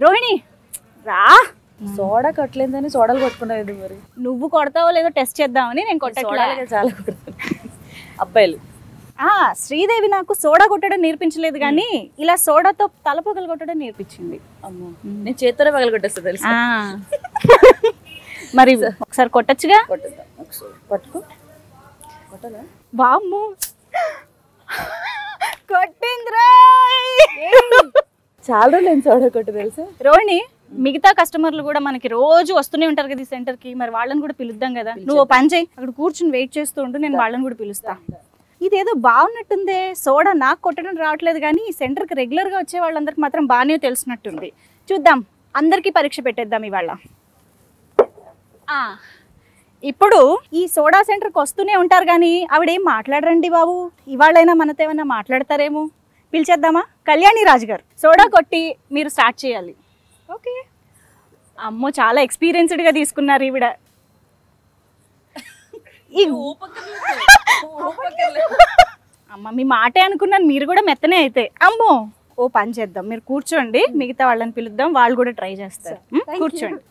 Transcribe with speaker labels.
Speaker 1: రోహిణి రా
Speaker 2: సోడా కొట్టలేదని సోడాలు కొట్టుకునేది మరి
Speaker 1: నువ్వు కొడతావో లేదో టెస్ట్ చేద్దామని నేను కొట్టట్లే
Speaker 2: సోడాలకే చాలా కొడతాను అబ్బాయిలు
Speaker 1: ఆ, శ్రీదేవి నాకు సోడా కొట్టడం నేర్పించలేదు కానీ ఇలా సోడాతో తలపొగలు కొట్టడం నేర్పించింది
Speaker 2: అమ్మో నేను చేత్తోనే పగల కొట్టేస్తా తెలుసు
Speaker 1: ఆ. మరి ఒకసారి కొట్టచ్చుగా
Speaker 2: కొట్టేద్దాం ఒకసారి పట్టుకో కొట్టాలా
Speaker 1: వామ్ము కొట్టిందిరా
Speaker 2: చాలా రోజులు నేను సోడా కొట్టు తెలుసా
Speaker 1: రోహిణి మిగతా కస్టమర్లు కూడా మనకి రోజు వస్తూనే ఉంటారు కదా ఈ సెంటర్ కి మరి వాళ్ళని కూడా పిలుద్దాం కదా నువ్వు ఓ పని చేయి అక్కడ కూర్చుని వెయిట్ చేస్తూ ఉండు నేను వాళ్ళని కూడా పిలుస్తా ఇదేదో బాగున్నట్టుందే సోడా నాకు కొట్టడం రావట్లేదు కానీ ఈ సెంటర్కి రెగ్యులర్గా వచ్చే వాళ్ళందరికి మాత్రం బాగానే తెలిసినట్టుంది చూద్దాం అందరికీ పరీక్ష పెట్టేద్దాం ఇవాళ ఆ, ఇప్పుడు ఈ సోడా సెంటర్కి వస్తూనే ఉంటారు కానీ ఆవిడేం మాట్లాడరండి బాబు ఇవాళైనా మనతో ఏమైనా మాట్లాడతారేమో పిలిచేద్దామా కళ్యాణి రాజు గారు సోడా కొట్టి మీరు స్టార్ట్ చేయాలి ఓకే అమ్మో చాలా ఎక్స్పీరియన్స్డ్గా తీసుకున్నారు ఈవిడ ఈ అమ్మ మీ మాటే అనుకున్నాను మీరు కూడా మెత్తనే అయితే అమ్మో ఓ పని చేద్దాం మీరు కూర్చోండి మిగతా వాళ్ళని పిలుద్దాం వాళ్ళు కూడా ట్రై చేస్తారు ఉం? కూర్చోండి